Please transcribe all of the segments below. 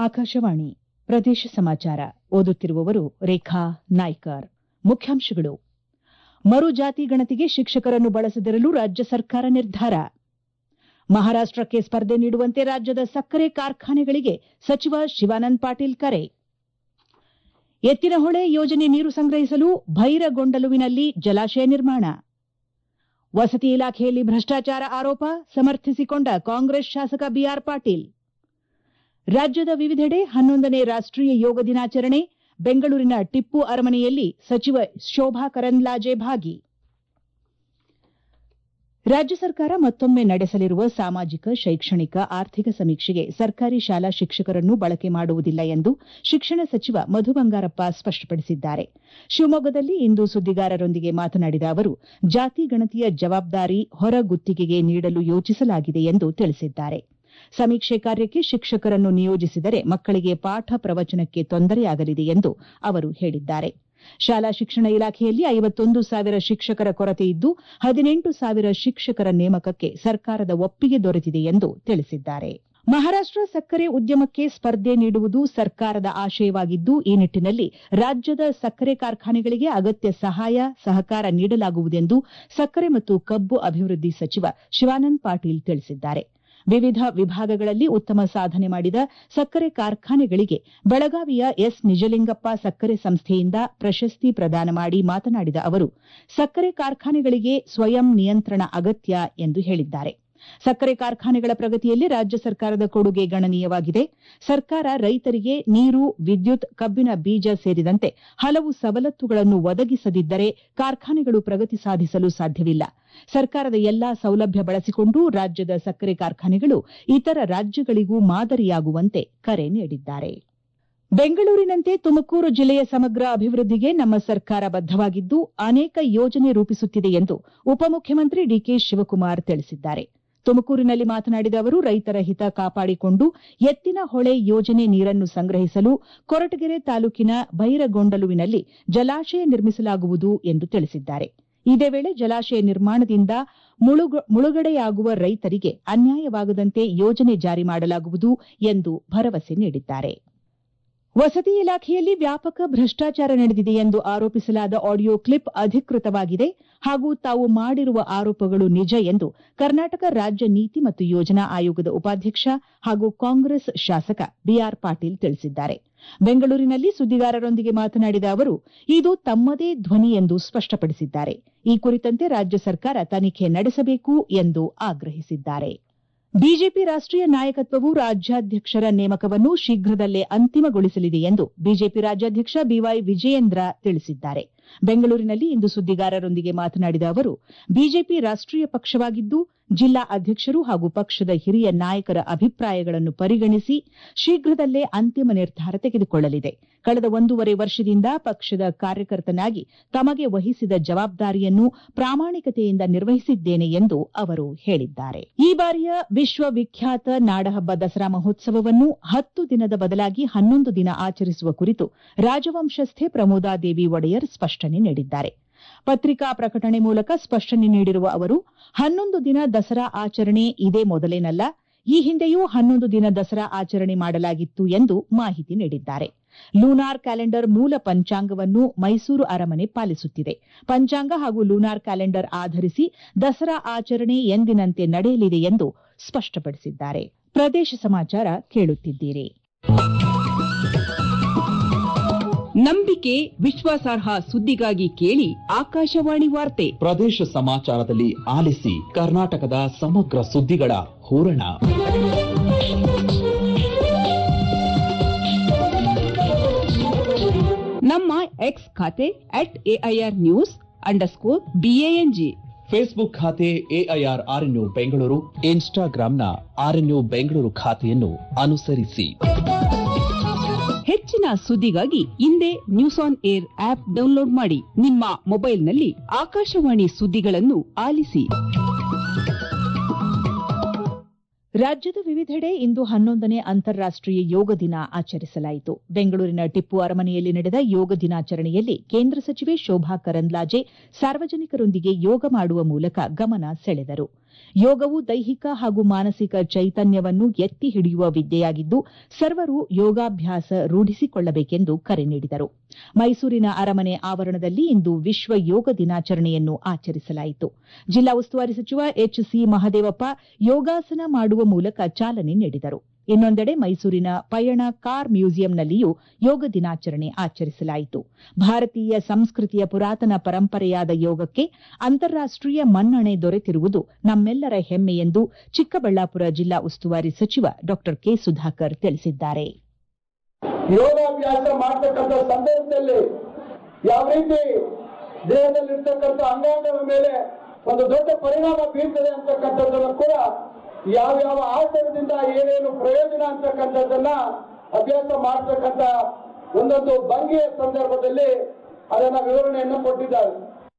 ಆಕಾಶವಾಣಿ ಪ್ರದೇಶ ಸಮಾಚಾರ ಓದುತ್ತಿರುವವರು ರೇಖಾ ನಾಯ್ಕರ್ ಮುಖ್ಯಾಂಶಗಳು ಮರು ಜಾತಿ ಗಣತಿಗೆ ಶಿಕ್ಷಕರನ್ನು ಬಳಸದಿರಲು ರಾಜ್ಯ ಸರ್ಕಾರ ನಿರ್ಧಾರ ಮಹಾರಾಷ್ಟಕ್ಕೆ ಸ್ಪರ್ಧೆ ನೀಡುವಂತೆ ರಾಜ್ಯದ ಸಕ್ಕರೆ ಕಾರ್ಖಾನೆಗಳಿಗೆ ಸಚಿವ ಶಿವಾನಂದ ಪಾಟೀಲ್ ಕರೆ ಎತ್ತಿನಹೊಳೆ ಯೋಜನೆ ನೀರು ಸಂಗ್ರಹಿಸಲು ಭೈರಗೊಂಡಲುವಿನಲ್ಲಿ ಜಲಾಶಯ ನಿರ್ಮಾಣ ವಸತಿ ಇಲಾಖೆಯಲ್ಲಿ ಭ್ರಷ್ಟಾಚಾರ ಆರೋಪ ಸಮರ್ಥಿಸಿಕೊಂಡ ಕಾಂಗ್ರೆಸ್ ಶಾಸಕ ಬಿಆರ್ ಪಾಟೀಲ್ ರಾಜ್ಯದ ವಿವಿಧೆಡೆ ಹನ್ನೊಂದನೇ ರಾಷ್ಟೀಯ ಯೋಗ ದಿನಾಚರಣೆ ಬೆಂಗಳೂರಿನ ಟಿಪ್ಪು ಅರಮನೆಯಲ್ಲಿ ಸಚಿವ ಶೋಭಾ ಕರಂದ್ಲಾಜೆ ಭಾಗಿ ರಾಜ್ಯ ಸರ್ಕಾರ ಮತ್ತೊಮ್ಮೆ ನಡೆಸಲಿರುವ ಸಾಮಾಜಿಕ ಶೈಕ್ಷಣಿಕ ಆರ್ಥಿಕ ಸಮೀಕ್ಷೆಗೆ ಸರ್ಕಾರಿ ಶಾಲಾ ಶಿಕ್ಷಕರನ್ನು ಬಳಕೆ ಮಾಡುವುದಿಲ್ಲ ಎಂದು ಶಿಕ್ಷಣ ಸಚಿವ ಮಧು ಬಂಗಾರಪ್ಪ ಸ್ಪಷ್ಟಪಡಿಸಿದ್ದಾರೆ ಶಿವಮೊಗ್ಗದಲ್ಲಿ ಇಂದು ಸುದ್ದಿಗಾರರೊಂದಿಗೆ ಮಾತನಾಡಿದ ಅವರು ಜಾತಿ ಗಣತಿಯ ಜವಾಬ್ದಾರಿ ಹೊರಗುತ್ತಿಗೆಗೆ ನೀಡಲು ಯೋಚಿಸಲಾಗಿದೆ ಎಂದು ತಿಳಿಸಿದ್ದಾರೆ ಸಮೀಕ್ಷೆ ಕಾರ್ಯಕ್ಕೆ ಶಿಕ್ಷಕರನ್ನು ನಿಯೋಜಿಸಿದರೆ ಮಕ್ಕಳಿಗೆ ಪಾಠ ಪ್ರವಚನಕ್ಕೆ ತೊಂದರೆಯಾಗಲಿದೆ ಎಂದು ಅವರು ಹೇಳಿದ್ದಾರೆ ಶಾಲಾ ಶಿಕ್ಷಣ ಇಲಾಖೆಯಲ್ಲಿ ಐವತ್ತೊಂದು ಸಾವಿರ ಶಿಕ್ಷಕರ ಕೊರತೆ ಇದ್ದು ಹದಿನೆಂಟು ಸಾವಿರ ಶಿಕ್ಷಕರ ನೇಮಕಕ್ಕೆ ಸರ್ಕಾರದ ಒಪ್ಪಿಗೆ ದೊರೆತಿದೆ ಎಂದು ತಿಳಿಸಿದ್ದಾರೆ ಮಹಾರಾಷ್ಟ ಸಕ್ಕರೆ ಉದ್ಯಮಕ್ಕೆ ಸ್ಪರ್ಧೆ ನೀಡುವುದು ಸರ್ಕಾರದ ಆಶಯವಾಗಿದ್ದು ಈ ನಿಟ್ಟಿನಲ್ಲಿ ರಾಜ್ಯದ ಸಕ್ಕರೆ ಕಾರ್ಖಾನೆಗಳಿಗೆ ಅಗತ್ಯ ಸಹಾಯ ಸಹಕಾರ ನೀಡಲಾಗುವುದೆಂದು ಸಕ್ಕರೆ ಮತ್ತು ಕಬ್ಬು ಅಭಿವೃದ್ಧಿ ಸಚಿವ ಶಿವಾನಂದ ಪಾಟೀಲ್ ತಿಳಿಸಿದ್ದಾರೆ ವಿವಿಧ ವಿಭಾಗಗಳಲ್ಲಿ ಉತ್ತಮ ಸಾಧನೆ ಮಾಡಿದ ಸಕ್ಕರೆ ಕಾರ್ಖಾನೆಗಳಿಗೆ ಬೆಳಗಾವಿಯ ಎಸ್ ನಿಜಲಿಂಗಪ್ಪ ಸಕ್ಕರೆ ಸಂಸ್ಥೆಯಿಂದ ಪ್ರಶಸ್ತಿ ಪ್ರದಾನ ಮಾಡಿ ಮಾತನಾಡಿದ ಅವರು ಸಕ್ಕರೆ ಕಾರ್ಖಾನೆಗಳಿಗೆ ಸ್ವಯಂ ನಿಯಂತ್ರಣ ಅಗತ್ಯ ಎಂದು ಹೇಳಿದ್ದಾರೆ ಸಕ್ಕರೆ ಕಾರ್ಖಾನೆಗಳ ಪ್ರಗತಿಯಲ್ಲಿ ರಾಜ್ಯ ಸರ್ಕಾರದ ಕೊಡುಗೆ ಗಣನೀಯವಾಗಿದೆ ಸರ್ಕಾರ ರೈತರಿಗೆ ನೀರು ವಿದ್ಯುತ್ ಕಬ್ಬಿನ ಬೀಜ ಸೇರಿದಂತೆ ಹಲವು ಸವಲತ್ತುಗಳನ್ನು ಒದಗಿಸದಿದ್ದರೆ ಕಾರ್ಖಾನೆಗಳು ಪ್ರಗತಿ ಸಾಧಿಸಲು ಸಾಧ್ಯವಿಲ್ಲ ಸರ್ಕಾರದ ಎಲ್ಲಾ ಸೌಲಭ್ಯ ಬಳಸಿಕೊಂಡು ರಾಜ್ಯದ ಸಕ್ಕರೆ ಕಾರ್ಖಾನೆಗಳು ಇತರ ರಾಜ್ಯಗಳಿಗೂ ಮಾದರಿಯಾಗುವಂತೆ ಕರೆ ನೀಡಿದ್ದಾರೆ ಬೆಂಗಳೂರಿನಂತೆ ತುಮಕೂರು ಜಿಲ್ಲೆಯ ಸಮಗ್ರ ಅಭಿವೃದ್ಧಿಗೆ ನಮ್ಮ ಸರ್ಕಾರ ಬದ್ದವಾಗಿದ್ದು ಅನೇಕ ಯೋಜನೆ ರೂಪಿಸುತ್ತಿದೆ ಎಂದು ಉಪಮುಖ್ಯಮಂತ್ರಿ ಡಿಕೆ ಶಿವಕುಮಾರ್ ತಿಳಿಸಿದ್ದಾರೆ ತುಮಕೂರಿನಲ್ಲಿ ಮಾತನಾಡಿದ ಅವರು ರೈತರ ಹಿತ ಕಾಪಾಡಿಕೊಂಡು ಎತ್ತಿನ ಹೊಳೆ ಯೋಜನೆ ನೀರನ್ನು ಸಂಗ್ರಹಿಸಲು ಕೊರಟಗೆರೆ ತಾಲೂಕಿನ ಭೈರಗೊಂಡಲುವಿನಲ್ಲಿ ಜಲಾಶಯ ನಿರ್ಮಿಸಲಾಗುವುದು ಎಂದು ತಿಳಿಸಿದ್ದಾರೆ ಇದೇ ವೇಳೆ ಜಲಾಶಯ ನಿರ್ಮಾಣದಿಂದ ಮುಳುಗಡೆಯಾಗುವ ರೈತರಿಗೆ ಅನ್ಯಾಯವಾಗದಂತೆ ಯೋಜನೆ ಜಾರಿ ಮಾಡಲಾಗುವುದು ಎಂದು ಭರವಸೆ ನೀಡಿದ್ದಾರೆ ವಸತಿ ಇಲಾಖೆಯಲ್ಲಿ ವ್ಯಾಪಕ ಭ್ರಷ್ಟಾಚಾರ ನಡೆದಿದೆ ಎಂದು ಆರೋಪಿಸಲಾದ ಆಡಿಯೋ ಕ್ಲಿಪ್ ಅಧಿಕೃತವಾಗಿದೆ ಹಾಗೂ ತಾವು ಮಾಡಿರುವ ಆರೋಪಗಳು ನಿಜ ಎಂದು ಕರ್ನಾಟಕ ರಾಜ್ಯ ನೀತಿ ಮತ್ತು ಯೋಜನಾ ಆಯೋಗದ ಉಪಾಧ್ಯಕ್ಷ ಹಾಗೂ ಕಾಂಗ್ರೆಸ್ ಶಾಸಕ ಬಿಆರ್ ಪಾಟೀಲ್ ತಿಳಿಸಿದ್ದಾರೆ ಬೆಂಗಳೂರಿನಲ್ಲಿ ಸುದ್ದಿಗಾರರೊಂದಿಗೆ ಮಾತನಾಡಿದ ಅವರು ಇದು ತಮ್ಮದೇ ಧ್ವನಿ ಎಂದು ಸ್ಪಷ್ಟಪಡಿಸಿದ್ದಾರೆ ಈ ಕುರಿತಂತೆ ರಾಜ್ಯ ಸರ್ಕಾರ ತನಿಖೆ ನಡೆಸಬೇಕು ಎಂದು ಆಗ್ರಹಿಸಿದ್ದಾರೆ ಬಿಜೆಪಿ ರಾಷ್ಟೀಯ ನಾಯಕತ್ವವು ರಾಜ್ಯಾಧ್ಯಕ್ಷರ ನೇಮಕವನ್ನು ಶೀಘ್ರದಲ್ಲೇ ಅಂತಿಮಗೊಳಿಸಲಿದೆ ಎಂದು ಬಿಜೆಪಿ ರಾಜ್ಯಾಧ್ಯಕ್ಷ ಬಿವೈ ವಿಜಯೇಂದ್ರ ತಿಳಿಸಿದ್ದಾರೆ ಬೆಂಗಳೂರಿನಲ್ಲಿ ಇಂದು ಸುದ್ದಿಗಾರರೊಂದಿಗೆ ಮಾತನಾಡಿದ ಅವರು ಬಿಜೆಪಿ ರಾಷ್ಟೀಯ ಪಕ್ಷವಾಗಿದ್ದು ಜಿಲ್ಲಾ ಅಧ್ಯಕ್ಷರು ಹಾಗೂ ಪಕ್ಷದ ಹಿರಿಯ ನಾಯಕರ ಅಭಿಪ್ರಾಯಗಳನ್ನು ಪರಿಗಣಿಸಿ ಶೀಘ್ರದಲ್ಲೇ ಅಂತಿಮ ನಿರ್ಧಾರ ತೆಗೆದುಕೊಳ್ಳಲಿದೆ ಕಳೆದ ಒಂದೂವರೆ ವರ್ಷದಿಂದ ಪಕ್ಷದ ಕಾರ್ಯಕರ್ತನಾಗಿ ತಮಗೆ ವಹಿಸಿದ ಜವಾಬ್ದಾರಿಯನ್ನು ಪ್ರಾಮಾಣಿಕತೆಯಿಂದ ನಿರ್ವಹಿಸಿದ್ದೇನೆ ಎಂದು ಅವರು ಹೇಳಿದ್ದಾರೆ ಈ ಬಾರಿಯ ವಿಶ್ವವಿಖ್ಯಾತ ನಾಡಹಬ್ಬ ದಸರಾ ಮಹೋತ್ಸವವನ್ನು ಹತ್ತು ದಿನದ ಬದಲಾಗಿ ಹನ್ನೊಂದು ದಿನ ಆಚರಿಸುವ ಕುರಿತು ರಾಜವಂಶಸ್ಥೆ ಪ್ರಮೋದಾದೇವಿ ಒಡೆಯರ್ ಸ್ಪಷ್ಟನೆ ನೀಡಿದ್ದಾರೆ ಪತ್ರಿಕಾ ಪ್ರಕಟಣೆ ಮೂಲಕ ಸ್ಪಷ್ಟನೆ ನೀಡಿರುವ ಅವರು ಹನ್ನೊಂದು ದಿನ ದಸರಾ ಆಚರಣೆ ಇದೇ ಮೊದಲೇನಲ್ಲ ಈ ಹಿಂದೆಯೂ ಹನ್ನೊಂದು ದಿನ ದಸರಾ ಆಚರಣೆ ಮಾಡಲಾಗಿತ್ತು ಎಂದು ಮಾಹಿತಿ ನೀಡಿದ್ದಾರೆ ಲೂನಾರ್ ಕ್ಯಾಲೆಂಡರ್ ಮೂಲ ಪಂಚಾಂಗವನ್ನು ಮೈಸೂರು ಅರಮನೆ ಪಾಲಿಸುತ್ತಿದೆ ಪಂಚಾಂಗ ಹಾಗೂ ಲೂನಾರ್ ಕ್ಯಾಲೆಂಡರ್ ಆಧರಿಸಿ ದಸರಾ ಆಚರಣೆ ಎಂದಿನಂತೆ ನಡೆಯಲಿದೆ ಎಂದು ಸ್ಪಷ್ಟಪಡಿಸಿದ್ದಾರೆ ಪ್ರದೇಶ ಸಮಾಚಾರ ಕೇಳುತ್ತಿದ್ದೀರಿ ನಂಬಿಕೆ ವಿಶ್ವಾಸಾರ್ಹ ಸುದ್ದಿಗಾಗಿ ಕೇಳಿ ಆಕಾಶವಾಣಿ ವಾರ್ತೆ ಪ್ರದೇಶ ಸಮಾಚಾರದಲ್ಲಿ ಆಲಿಸಿ ಕರ್ನಾಟಕದ ಸಮಗ್ರ ಸುದ್ದಿಗಳ ಹೂರಣ ನಮ್ಮ ಎಕ್ಸ್ ಖಾತೆ at AIR news underscore B A N G Facebook ಖಾತೆ ಎಐಆರ್ ಆರ್ಎನ್ಯು ಬೆಂಗಳೂರು ಇನ್ಸ್ಟಾಗ್ರಾಂನ ಆರ್ಎನ್ಯು ಬೆಂಗಳೂರು ಖಾತೆಯನ್ನು ಅನುಸರಿಸಿ ಹೆಚ್ಚಿನ ಸುದ್ದಿಗಾಗಿ ಹಿಂದೆ news on air app download ಮಾಡಿ ನಿಮ್ಮ ಮೊಬೈಲ್ನಲ್ಲಿ ಆಕಾಶವಾಣಿ ಸುದ್ದಿಗಳನ್ನು ಆಲಿಸಿ ರಾಜ್ಯದ ವಿವಿಧೆಡೆ ಇಂದು ಹನ್ನೊಂದನೇ ಅಂತಾರಾಷ್ಟೀಯ ಯೋಗ ದಿನ ಆಚರಿಸಲಾಯಿತು ಬೆಂಗಳೂರಿನ ಟಿಪ್ಪು ಅರಮನೆಯಲ್ಲಿ ನಡೆದ ಯೋಗ ದಿನಾಚರಣೆಯಲ್ಲಿ ಕೇಂದ್ರ ಸಚಿವೆ ಶೋಭಾ ಕರಂದ್ಲಾಜೆ ಸಾರ್ವಜನಿಕರೊಂದಿಗೆ ಯೋಗ ಮಾಡುವ ಮೂಲಕ ಗಮನ ಸೆಳೆದರು ಯೋಗವು ದೈಹಿಕ ಹಾಗೂ ಮಾನಸಿಕ ಚೈತನ್ಯವನ್ನು ಎತ್ತಿ ಹಿಡಿಯುವ ವಿದ್ಯೆಯಾಗಿದ್ದು ಸರ್ವರು ಯೋಗಾಭ್ಯಾಸ ರೂಢಿಸಿಕೊಳ್ಳಬೇಕೆಂದು ಕರೆ ನೀಡಿದರು ಮೈಸೂರಿನ ಅರಮನೆ ಆವರಣದಲ್ಲಿ ಇಂದು ವಿಶ್ವ ಯೋಗ ದಿನಾಚರಣೆಯನ್ನು ಆಚರಿಸಲಾಯಿತು ಜಿಲ್ಲಾ ಉಸ್ತುವಾರಿ ಸಚಿವ ಎಚ್ ಸಿ ಮಹದೇವಪ್ಪ ಯೋಗಾಸನ ಮಾಡುವ ಮೂಲಕ ಚಾಲನೆ ನೀಡಿದರು ಇನ್ನೊಂದೆಡೆ ಮೈಸೂರಿನ ಪಯಣ ಕಾರ್ ಮ್ಯೂಸಿಯಂನಲ್ಲಿಯೂ ಯೋಗ ದಿನಾಚರಣೆ ಆಚರಿಸಲಾಯಿತು ಭಾರತೀಯ ಸಂಸ್ಕೃತಿಯ ಪುರಾತನ ಪರಂಪರೆಯಾದ ಯೋಗಕ್ಕೆ ಅಂತಾರಾಷ್ಟೀಯ ಮನ್ನಣೆ ದೊರೆತಿರುವುದು ನಮ್ಮೆಲ್ಲರ ಹೆಮ್ಮೆ ಎಂದು ಚಿಕ್ಕಬಳ್ಳಾಪುರ ಜಿಲ್ಲಾ ಉಸ್ತುವಾರಿ ಸಚಿವ ಡಾ ಕೆ ಸುಧಾಕರ್ ತಿಳಿಸಿದ್ದಾರೆ ಯೋಗಾಭ್ಯಾಸ ಮಾಡ್ತಕ್ಕಂಥ ಸಂದರ್ಭದಲ್ಲಿ ಯಾವ ರೀತಿ ದೇಹದಲ್ಲಿರ್ತಕ್ಕಂಥ ಅಂಗಾಂಗಗಳ ಮೇಲೆ ಒಂದು ದೊಡ್ಡ ಪರಿಣಾಮ ಬೀರ್ತದೆ ಅಂತಕ್ಕಂಥದ್ದನ್ನು ಕೂಡ ಯಾವ ಯಾವ ಆಸನದಿಂದ ಏನೇನು ಪ್ರಯೋಜನ ಅಂತಕ್ಕಂಥದ್ದನ್ನ ಅಭ್ಯಾಸ ಮಾಡ್ತಕ್ಕಂಥ ಒಂದೊಂದು ಭಂಗಿಯ ಸಂದರ್ಭದಲ್ಲಿ ಅದನ್ನ ವಿವರಣೆಯನ್ನು ಕೊಟ್ಟಿದ್ದಾರೆ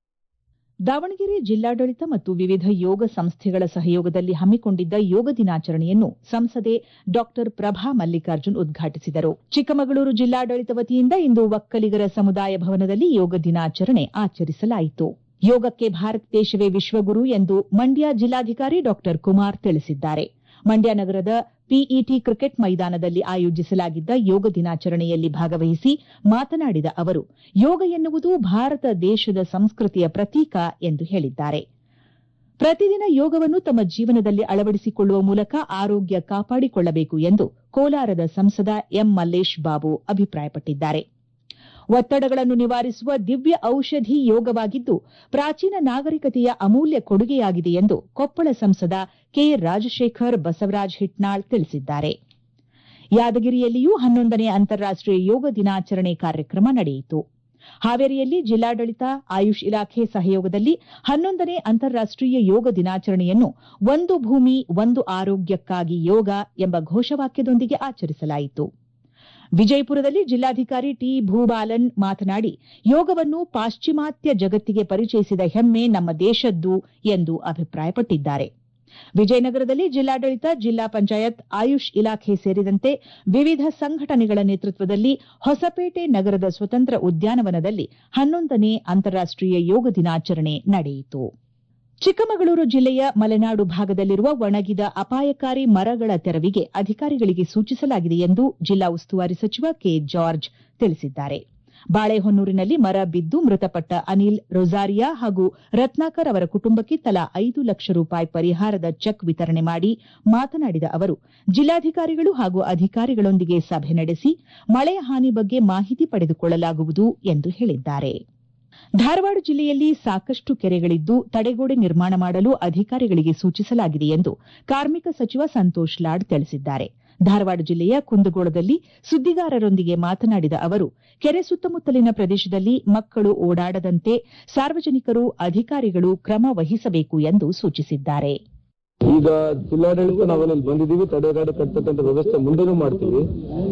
ದಾವಣಗೆರೆ ಜಿಲ್ಲಾಡಳಿತ ಮತ್ತು ವಿವಿಧ ಯೋಗ ಸಂಸ್ಥೆಗಳ ಸಹಯೋಗದಲ್ಲಿ ಹಮ್ಮಿಕೊಂಡಿದ್ದ ಯೋಗ ದಿನಾಚರಣೆಯನ್ನು ಸಂಸದೆ ಡಾ ಪ್ರಭಾ ಮಲ್ಲಿಕಾರ್ಜುನ್ ಉದ್ಘಾಟಿಸಿದರು ಚಿಕ್ಕಮಗಳೂರು ಜಿಲ್ಲಾಡಳಿತ ವತಿಯಿಂದ ಇಂದು ಒಕ್ಕಲಿಗರ ಸಮುದಾಯ ಭವನದಲ್ಲಿ ಯೋಗ ದಿನಾಚರಣೆ ಆಚರಿಸಲಾಯಿತು ಯೋಗಕ್ಕೆ ಭಾರತ ದೇಶವೇ ವಿಶ್ವಗುರು ಎಂದು ಮಂಡ್ಯ ಜಿಲ್ಲಾಧಿಕಾರಿ ಡಾ ಕುಮಾರ್ ತಿಳಿಸಿದ್ದಾರೆ ಮಂಡ್ಯ ನಗರದ ಪಿಇಟಿ ಕ್ರಿಕೆಟ್ ಮೈದಾನದಲ್ಲಿ ಆಯೋಜಿಸಲಾಗಿದ್ದ ಯೋಗ ದಿನಾಚರಣೆಯಲ್ಲಿ ಭಾಗವಹಿಸಿ ಮಾತನಾಡಿದ ಅವರು ಯೋಗ ಎನ್ನುವುದು ಭಾರತ ದೇಶದ ಸಂಸ್ಕೃತಿಯ ಪ್ರತೀಕ ಎಂದು ಹೇಳಿದ್ದಾರೆ ಪ್ರತಿದಿನ ಯೋಗವನ್ನು ತಮ್ಮ ಜೀವನದಲ್ಲಿ ಅಳವಡಿಸಿಕೊಳ್ಳುವ ಮೂಲಕ ಆರೋಗ್ಯ ಕಾಪಾಡಿಕೊಳ್ಳಬೇಕು ಎಂದು ಕೋಲಾರದ ಸಂಸದ ಎಂ ಮಲ್ಲೇಶ್ ಬಾಬು ಅಭಿಪ್ರಾಯಪಟ್ಟಿದ್ದಾರೆ ಒತ್ತಡಗಳನ್ನು ನಿವಾರಿಸುವ ದಿವ್ಯ ಔಷಧಿ ಯೋಗವಾಗಿದ್ದು ಪ್ರಾಚೀನ ನಾಗರಿಕತೆಯ ಅಮೂಲ್ಯ ಕೊಡುಗೆಯಾಗಿದೆ ಎಂದು ಕೊಪ್ಪಳ ಸಂಸದ ಕೆ ರಾಜಶೇಖರ್ ಬಸವರಾಜ ಹಿಟ್ನಾಳ್ ತಿಳಿಸಿದ್ದಾರೆ ಯಾದಗಿರಿಯಲ್ಲಿಯೂ ಹನ್ನೊಂದನೇ ಅಂತಾರಾಷ್ಟೀಯ ಯೋಗ ದಿನಾಚರಣೆ ಕಾರ್ಯಕ್ರಮ ನಡೆಯಿತು ಹಾವೇರಿಯಲ್ಲಿ ಜಿಲ್ಲಾಡಳಿತ ಆಯುಷ್ ಇಲಾಖೆ ಸಹಯೋಗದಲ್ಲಿ ಹನ್ನೊಂದನೇ ಅಂತಾರಾಷ್ಟೀಯ ಯೋಗ ದಿನಾಚರಣೆಯನ್ನು ಒಂದು ಭೂಮಿ ಒಂದು ಆರೋಗ್ಯಕ್ಕಾಗಿ ಯೋಗ ಎಂಬ ಘೋಷವಾಕ್ಯದೊಂದಿಗೆ ಆಚರಿಸಲಾಯಿತು ವಿಜಯಪುರದಲ್ಲಿ ಜಿಲ್ಲಾಧಿಕಾರಿ ಟಿ ಭೂಬಾಲನ್ ಮಾತನಾಡಿ ಯೋಗವನ್ನು ಪಾಶ್ಚಿಮಾತ್ಯ ಜಗತ್ತಿಗೆ ಪರಿಚಯಿಸಿದ ಹೆಮ್ಮೆ ನಮ್ಮ ದೇಶದ್ದು ಎಂದು ಅಭಿಪ್ರಾಯಪಟ್ಟಿದ್ದಾರೆ ವಿಜಯನಗರದಲ್ಲಿ ಜಿಲ್ಲಾಡಳಿತ ಜಿಲ್ಲಾ ಪಂಚಾಯತ್ ಆಯುಷ್ ಇಲಾಖೆ ಸೇರಿದಂತೆ ವಿವಿಧ ಸಂಘಟನೆಗಳ ನೇತೃತ್ವದಲ್ಲಿ ಹೊಸಪೇಟೆ ನಗರದ ಸ್ವತಂತ್ರ ಉದ್ಯಾನವನದಲ್ಲಿ ಹನ್ನೊಂದನೇ ಅಂತಾರಾಷ್ಟೀಯ ಯೋಗ ದಿನಾಚರಣೆ ನಡೆಯಿತು ಚಿಕ್ಕಮಗಳೂರು ಜಿಲ್ಲೆಯ ಮಲೆನಾಡು ಭಾಗದಲ್ಲಿರುವ ಒಣಗಿದ ಅಪಾಯಕಾರಿ ಮರಗಳ ತೆರವಿಗೆ ಅಧಿಕಾರಿಗಳಿಗೆ ಸೂಚಿಸಲಾಗಿದೆ ಎಂದು ಜಿಲ್ಲಾ ಉಸ್ತುವಾರಿ ಸಚಿವ ಕೆ ಜಾರ್ಜ್ ತಿಳಿಸಿದ್ದಾರೆ ಬಾಳೆಹೊನ್ನೂರಿನಲ್ಲಿ ಮರ ಬಿದ್ದು ಮೃತಪಟ್ಟ ಅನಿಲ್ ರೊಜಾರಿಯಾ ಹಾಗೂ ರತ್ನಾಕರ್ ಅವರ ಕುಟುಂಬಕ್ಕೆ ತಲಾ ಐದು ಲಕ್ಷ ರೂಪಾಯಿ ಪರಿಹಾರದ ಚೆಕ್ ವಿತರಣೆ ಮಾಡಿ ಮಾತನಾಡಿದ ಅವರು ಜಿಲ್ಲಾಧಿಕಾರಿಗಳು ಹಾಗೂ ಅಧಿಕಾರಿಗಳೊಂದಿಗೆ ಸಭೆ ನಡೆಸಿ ಮಳೆ ಹಾನಿ ಬಗ್ಗೆ ಮಾಹಿತಿ ಪಡೆದುಕೊಳ್ಳಲಾಗುವುದು ಎಂದು ಹೇಳಿದ್ದಾರೆ ಧಾರವಾಡ ಜಿಲ್ಲೆಯಲ್ಲಿ ಸಾಕಷ್ಟು ಕೆರೆಗಳಿದ್ದು ತಡೆಗೋಡೆ ನಿರ್ಮಾಣ ಮಾಡಲು ಅಧಿಕಾರಿಗಳಿಗೆ ಸೂಚಿಸಲಾಗಿದೆ ಎಂದು ಕಾರ್ಮಿಕ ಸಚಿವ ಸಂತೋಷ್ ಲಾಡ್ ತಿಳಿಸಿದ್ದಾರೆ ಧಾರವಾಡ ಜಿಲ್ಲೆಯ ಕುಂದಗೋಳದಲ್ಲಿ ಸುದ್ದಿಗಾರರೊಂದಿಗೆ ಮಾತನಾಡಿದ ಅವರು ಕೆರೆ ಸುತ್ತಮುತ್ತಲಿನ ಪ್ರದೇಶದಲ್ಲಿ ಮಕ್ಕಳು ಓಡಾಡದಂತೆ ಸಾರ್ವಜನಿಕರು ಅಧಿಕಾರಿಗಳು ಕ್ರಮ ವಹಿಸಬೇಕು ಎಂದು ಸೂಚಿಸಿದ್ದಾರೆ ಈಗ ಜಿಲ್ಲಾಡಳಿತ ನಾವಲ್ಲಿ ಬಂದಿದ್ದೀವಿ ತಡೆಗಾಡಿ ಕಟ್ಟತಕ್ಕಂಥ ವ್ಯವಸ್ಥೆ ಮುಂದೆನೂ ಮಾಡ್ತೀವಿ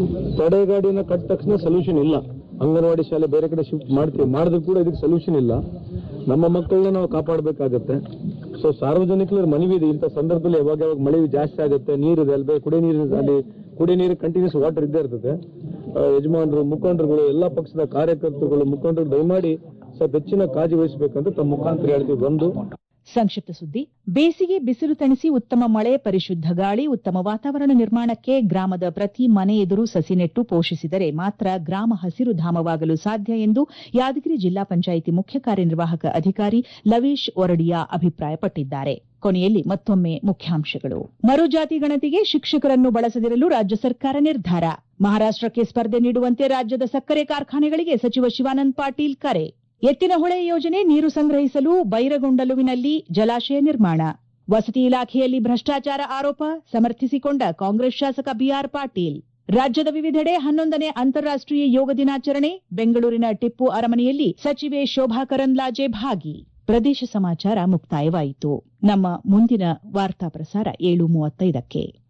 ತಡೆಗಾಡಿನ ಕಟ್ಟ ತಕ್ಷಣ ಸೊಲ್ಯೂಷನ್ ಇಲ್ಲ ಅಂಗನವಾಡಿ ಶಾಲೆ ಬೇರೆ ಕಡೆ ಶಿಫ್ಟ್ ಮಾಡ್ತೀವಿ ಮಾಡಿದ್ರು ಕೂಡ ಇದಕ್ಕೆ ಸೊಲ್ಯೂಷನ್ ಇಲ್ಲ ನಮ್ಮ ಮಕ್ಕಳನ್ನ ನಾವು ಕಾಪಾಡಬೇಕಾಗತ್ತೆ ಸೊ ಸಾರ್ವಜನಿಕರ ಮನವಿ ಇದೆ ಇಂಥ ಸಂದರ್ಭದಲ್ಲಿ ಯಾವಾಗ ಯಾವಾಗ ಮಳೆ ಜಾಸ್ತಿ ಆಗುತ್ತೆ ನೀರಿದೆ ಅಲ್ಲಿ ಬೇರೆ ಕುಡಿಯ ನೀರು ಅಲ್ಲಿ ಕುಡಿಯ ನೀರು ಕಂಟಿನ್ಯೂಸ್ ವಾಟರ್ ಇದ್ದೇ ಇರ್ತದೆ ಆ, ಯಜಮಾನರು ಮುಖಂಡರುಗಳು ಎಲ್ಲಾ ಪಕ್ಷದ ಕಾರ್ಯಕರ್ತರುಗಳು ಮುಖಂಡರು ದಯಮಾಡಿ ಸ್ವಲ್ಪ ಹೆಚ್ಚಿನ ಕಾಳಜಿ ವಹಿಸಬೇಕಂತ ತಮ್ಮ ಮುಖಾಂತರ ಹೇಳ್ತೀವಿ ಒಂದು ಸಂಕ್ಷಿಪ್ತ ಸುದ್ದಿ ಬೇಸಿಗೆ ಬಿಸಿಲು ತಣಿಸಿ ಉತ್ತಮ ಮಳೆ ಪರಿಶುದ್ಧ ಗಾಳಿ ಉತ್ತಮ ವಾತಾವರಣ ನಿರ್ಮಾಣಕ್ಕೆ ಗ್ರಾಮದ ಪ್ರತಿ ಮನೆ ಎದುರು ಸಸಿ ನೆಟ್ಟು ಪೋಷಿಸಿದರೆ ಮಾತ್ರ ಗ್ರಾಮ ಹಸಿರು ಧಾಮವಾಗಲು ಸಾಧ್ಯ ಎಂದು ಯಾದಗಿರಿ ಜಿಲ್ಲಾ ಪಂಚಾಯಿತಿ ಮುಖ್ಯ ಕಾರ್ಯನಿರ್ವಾಹಕ ಅಧಿಕಾರಿ ಲವೀಶ್ ಒರಡಿಯಾ ಅಭಿಪ್ರಾಯಪಟ್ಟಿದ್ದಾರೆ ಕೊನೆಯಲ್ಲಿ ಮತ್ತೊಮ್ಮೆ ಮುಖ್ಯಾಂಶಗಳು ಮರುಜಾತಿ ಗಣತಿಗೆ ಶಿಕ್ಷಕರನ್ನು ಬಳಸದಿರಲು ರಾಜ್ಯ ಸರ್ಕಾರ ನಿರ್ಧಾರ ಮಹಾರಾಷ್ಟಕ್ಕೆ ಸ್ಪರ್ಧೆ ನೀಡುವಂತೆ ರಾಜ್ಯದ ಸಕ್ಕರೆ ಕಾರ್ಖಾನೆಗಳಿಗೆ ಸಚಿವ ಶಿವಾನಂದ ಪಾಟೀಲ್ ಕರೆ ಎತ್ತಿನಹೊಳೆ ಯೋಜನೆ ನೀರು ಸಂಗ್ರಹಿಸಲು ಬೈರಗೊಂಡಲುವಿನಲ್ಲಿ ಜಲಾಶಯ ನಿರ್ಮಾಣ ವಸತಿ ಇಲಾಖೆಯಲ್ಲಿ ಭ್ರಷ್ಟಾಚಾರ ಆರೋಪ ಸಮರ್ಥಿಸಿಕೊಂಡ ಕಾಂಗ್ರೆಸ್ ಶಾಸಕ ಬಿಆರ್ ಪಾಟೀಲ್ ರಾಜ್ಯದ ವಿವಿಧೆಡೆ ಹನ್ನೊಂದನೇ ಅಂತಾರಾಷ್ಟೀಯ ಯೋಗ ದಿನಾಚರಣೆ ಬೆಂಗಳೂರಿನ ಟಿಪ್ಪು ಅರಮನೆಯಲ್ಲಿ ಸಚಿವೆ ಶೋಭಾ ಕರಂದ್ಲಾಜೆ ಭಾಗಿ ಪ್ರದೇಶ ಸಮಾಚಾರ ಮುಕ್ತಾಯವಾಯಿತು ನಮ್ಮ ಮುಂದಿನ ವಾರ್ತಾ ಪ್ರಸಾರ ಏಳು ಮೂವತ್ತೈದಕ್ಕೆ